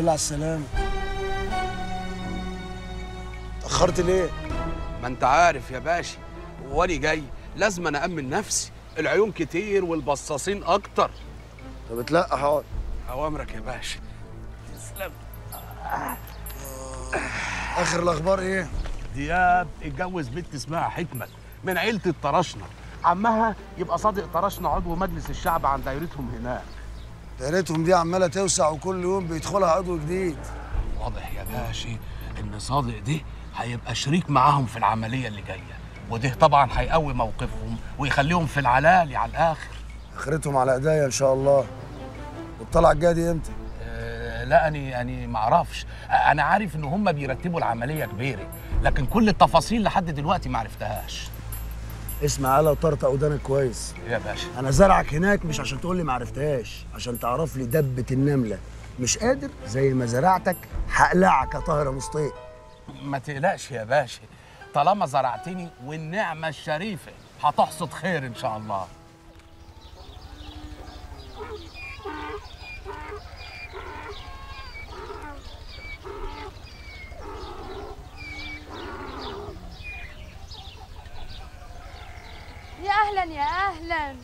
لله على السلامة اتأخرت ليه؟ ما انت عارف يا باشا وانا جاي لازم انا امن نفسي العيون كتير والبصاصين اكتر طب اتلقى حاضر اوامرك يا باشا تسلم آخر الأخبار إيه؟ دياب اتجوز بنت اسمها حكمت من عيلة الطرشنة عمها يبقى صادق طرشنة عضو مجلس الشعب عن دايرتهم هناك دايرتهم دي عمالة توسع وكل يوم بيدخلها عضو جديد واضح يا باشا ان صادق ده هيبقى شريك معاهم في العملية اللي جاية وده طبعا هيقوي موقفهم ويخليهم في العلالي على الآخر آخرتهم على إيديا إن شاء الله والطلعة الجاية دي إمتى؟ آه، لا اني اني ما اعرفش آه، انا عارف ان هم بيرتبوا العمليه كبيره لكن كل التفاصيل لحد دلوقتي ما عرفتهاش اسمع على وطرطق ودانك كويس يا باشا أنا زرعك هناك مش عشان تقول لي ما عرفتهاش عشان تعرف لي دبة النملة مش قادر زي ما زرعتك هقلعك يا طاهر يا مصطفى ما تقلقش يا باشا طالما زرعتني والنعمه الشريفه هتحصد خير ان شاء الله يا اهلا يا اهلا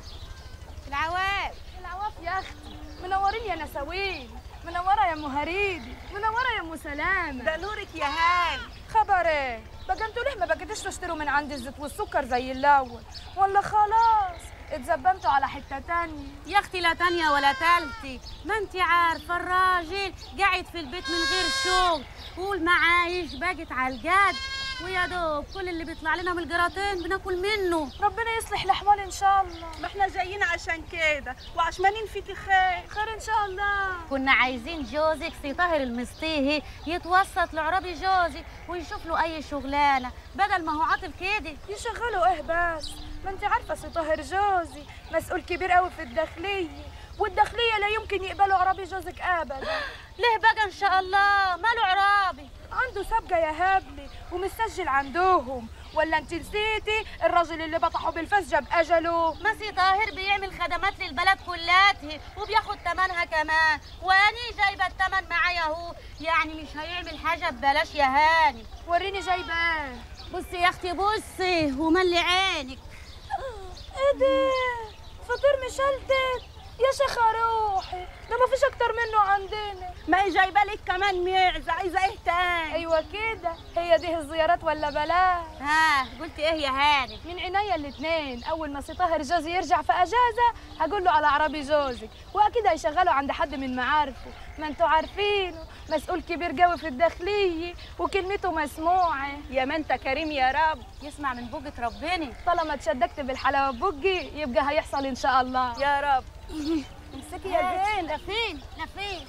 العواف العواف يا اختي منورين يا نساوين منوره يا ام هريدي منوره يا ام سلامه ده نورك يا هان خبر ايه بقى انتوا ليه ما بقيتوش تشتروا من عند الزيت والسكر زي الاول ولا خلاص اتزبنتوا على حته تانية يا اختي لا تانية ولا تالتي ما انت عارفه الراجل قاعد في البيت من غير شغل والمعايش باقت على الجد ويا دوب كل اللي بيطلع لنا من الجراتين بناكل منه ربنا يصلح الاحوال ان شاء الله ما احنا جايين عشان كده وعشمانين فيكي خير خير ان شاء الله كنا عايزين جوزك سي طاهر المسطيهي يتوسط لعرابي جوزي ويشوف له اي شغلانه بدل ما هو عاطل كده يشغلوا ايه بس ما انت عارفه سي طاهر جوزي مسؤول كبير قوي في الداخليه والداخليه لا يمكن يقبلوا عربي جوزك ابدا ليه بقى ان شاء الله ماله عرابي عنده سابقه يا هبلي ومسجل عندهم ولا انت نسيتي الراجل اللي بطحه بالفاس جاب اجله مسي طاهر بيعمل خدمات للبلد كلها وبياخد تمنها كمان واني جايبه التمن معايا اهو يعني مش هيعمل حاجه ببلاش يا هاني وريني جايبه ايه بصي يا اختي بصي وملي عينك ايه ده فطير مشلتت يا شيخة روحي ده ما فيش اكتر منه عندنا ما هي جايبه لك كمان معزه عايزه ايه تاني ايوه كده هي دي الزيارات ولا بلاش ها قلت ايه يا هاني من عينيا الاتنين اول ما سي طاهر جوزي يرجع في اجازه هقول له على عربي جوزك واكيد هيشغله عند حد من معارفه ما انتوا عارفينه مسؤول كبير قوي في الداخليه وكلمته مسموعه يا ما انت كريم يا رب يسمع من بوجة ربنا طالما اتشدكت بالحلاوه بوجي يبقى هيحصل ان شاء الله يا رب امسكي يا فين لا فين لا فين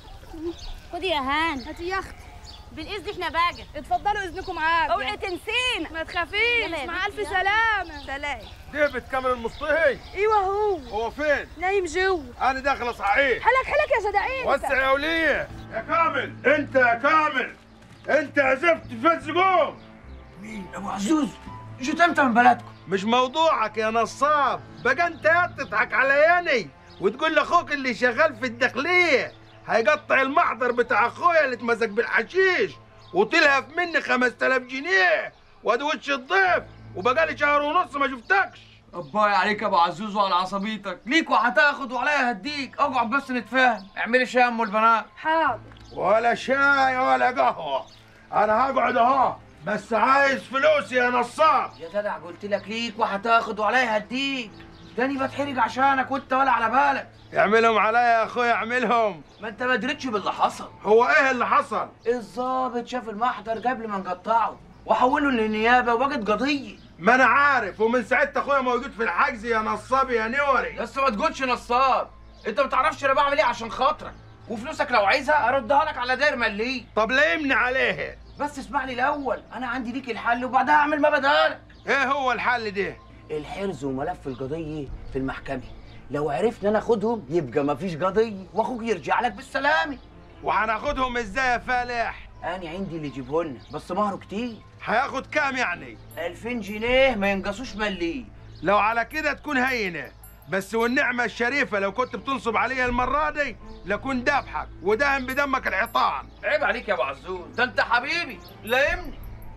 خدي يا هان هاتي يا اختي بالاذن احنا باجة اتفضلوا اذنكم معاك اوعي تنسينا ما تخافيش يلا يا مع بنتي، الف يلا. سلامه سلام ديفيد كامل المصطهي ايوه هو هو فين؟ نايم جوه انا داخل صحيح حلك حلك يا جدعين وسع يا وليه يا كامل انت يا كامل انت عزفت في الزقوم مين ابو عزوز جيت امتى من بلدكم مش موضوعك يا نصاب بقى انت تضحك علياني وتقول لاخوك اللي شغال في الداخليه هيقطع المحضر بتاع اخويا اللي اتمسك بالحشيش وتلهف مني 5000 جنيه وادي وش الضيف وبقالي شهر ونص ما شفتكش اباي عليك يا ابو عزوز وعلى عصبيتك ليك وهتاخد وعليا هديك اقعد بس نتفاهم اعملي شاي يا ام البنات حاضر ولا شاي ولا قهوة أنا هقعد أهو بس عايز فلوس يا نصاب يا جدع قلت لك ليك وهتاخد وعليا هديك تاني بتحرج عشانك وانت ولا على بالك اعملهم عليا يا أخويا اعملهم ما انت ما دريتش باللي حصل هو إيه اللي حصل؟ الظابط شاف المحضر قبل ما نقطعه وحوله للنيابه وبقت قضيه ما أنا عارف ومن ساعتها أخويا موجود في الحجز يا نصاب يا نوري بس ما تقولش نصاب انت ما تعرفش انا بعمل ايه عشان خاطرك وفلوسك لو عايزها اردها لك على داير مليه طب ليه يمني عليه؟ بس اسمعني الاول انا عندي ليك الحل وبعدها اعمل ما بدالك إيه هو الحل ده؟ الحرز وملف القضيه في المحكمه لو عرفنا ناخدهم يبقى مفيش قضيه واخوك يرجع لك بالسلامه وهناخدهم إزاي يا فالح؟ انا عندي اللي يجيبه لنا بس مهره كتير هياخد كام يعني؟ 2000 جنيه ما ينقصوش مليه لو على كده تكون هينة بس والنعمة الشريفة لو كنت بتنصب عليا المرة دي لكون دابحك وداهم بدمك العطان عيب عليك يا ابو عزوز ده انت حبيبي لايمني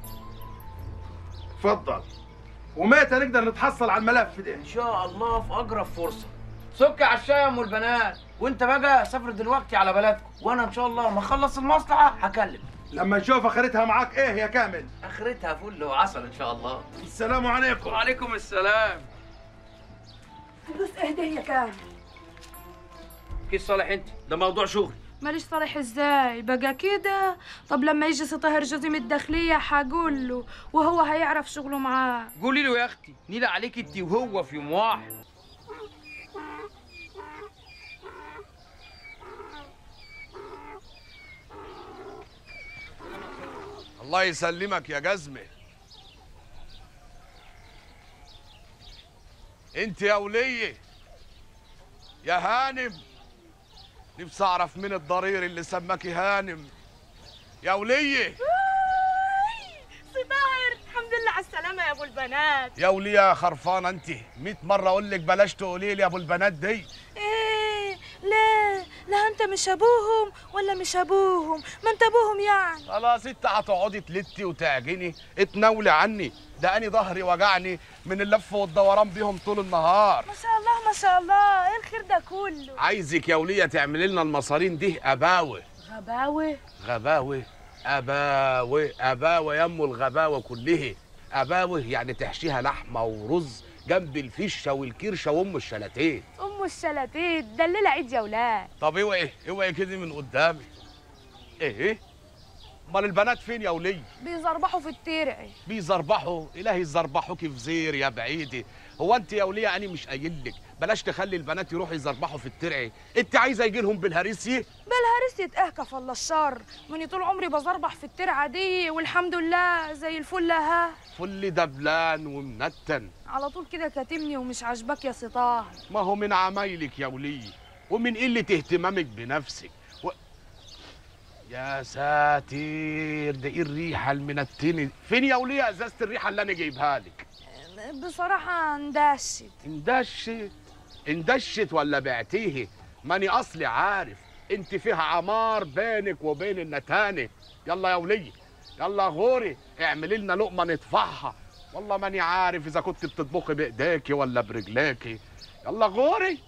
اتفضل ومتى نقدر نتحصل على الملف ده ان شاء الله في اقرب فرصه سك على الشاي يا ام البنات وانت بقى سافر دلوقتي على بلدكم وانا ان شاء الله ما اخلص المصلحه هكلم لما نشوف اخرتها معاك ايه يا كامل اخرتها فل وعسل ان شاء الله السلام عليكم وعليكم السلام فلوس اهدى يا كامل كيف صالح انت ده موضوع شغل ماليش صالح ازاي بقى كده طب لما يجي سي طاهر جوزي من الداخلية هقول له وهو هيعرف شغله معاه قولي له يا اختي نيلة عليك انت وهو في يوم واحد الله يسلمك يا جزمة انت يا ولية يا هانم نفسي اعرف مين الضرير اللي سماكي هانم يا ولية سي طاهر الحمد لله على السلامة يا ابو البنات يا ولية يا خرفانة انت 100 مرة اقول لك بلاش تقولي لي يا ابو البنات دي ايه لا لا انت مش ابوهم ولا مش ابوهم ما انت ابوهم يعني خلاص انت هتقعدي تلتي وتعجني اتناولي عني ده اني ظهري وجعني من اللف والدوران بيهم طول النهار ما شاء الله ما شاء الله ايه الخير ده كله عايزك يا ولية تعملي لنا المصارين دي اباوه غباوة غباوة أباوة أباوة يمو الغباوة كلها أباوة يعني تحشيها لحمة ورز جنب الفشة والكرشة وأم الشلاتين ام الشلاتيت دليلة عيد يا ولاد طب اوعي اوعي كده من قدامي ايه ايه امال البنات فين يا ولي بيزربحوا في الترع بيزربحوا الهي يزربحوكي في زير يا بعيدي هو انت يا وليه انا مش قايل لك بلاش تخلي البنات يروحوا يزربحوا في الترع انت عايزه يجي لهم بالهريسيه بالهرسة اهكى فلا الشر مني طول عمري بزربح في الترعة دي والحمد لله زي الفل ها فل دبلان ومنتن على طول كده كاتمني ومش عاجباك يا سي طاهر ما هو من عمايلك يا ولي ومن قلة اهتمامك بنفسك و... يا ساتر ده ايه الريحة المنتنة فين يا ولية ازازة الريحة اللي انا جايبها لك بصراحة اندشت اندشت اندشت ولا بعتيه ماني اصلي عارف انت فيها عمار بينك وبين النتانة يلا يا ولية يلا غوري اعملي لنا لقمة نطفحها والله ماني عارف اذا كنت بتطبخي بايديكي ولا برجليكي يلا غوري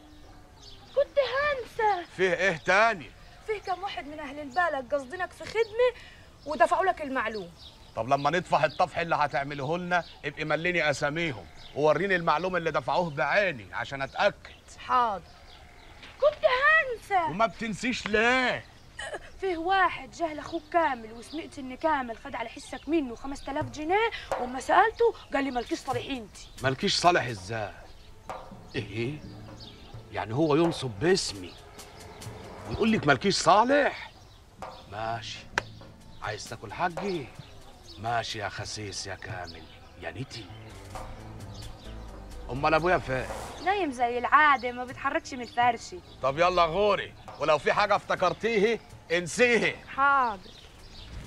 كنت هنسى فيه ايه تاني فيه كم واحد من اهل البلد قصدينك في خدمة ودفعوا لك المعلوم طب لما نطفح الطفح اللي هتعمله لنا ابقي مليني اساميهم ووريني المعلوم اللي دفعوه بعيني عشان اتاكد حاضر كنت هنسى وما بتنسيش ليه فيه واحد جه لاخوك كامل وسمعت ان كامل خد على حسك منه 5000 جنيه وما سالته قال لي مالكيش صالحينتي مالكيش صالح ازاي ايه يعني هو ينصب باسمي ويقول لك مالكيش صالح ماشي عايز تاكل حقي ماشي يا خسيس يا كامل يا نتي امال ابويا فين نايم زي العاده ما بيتحركش من الفرشه طب يلا غوري ولو في حاجه افتكرتيه انسيه حاضر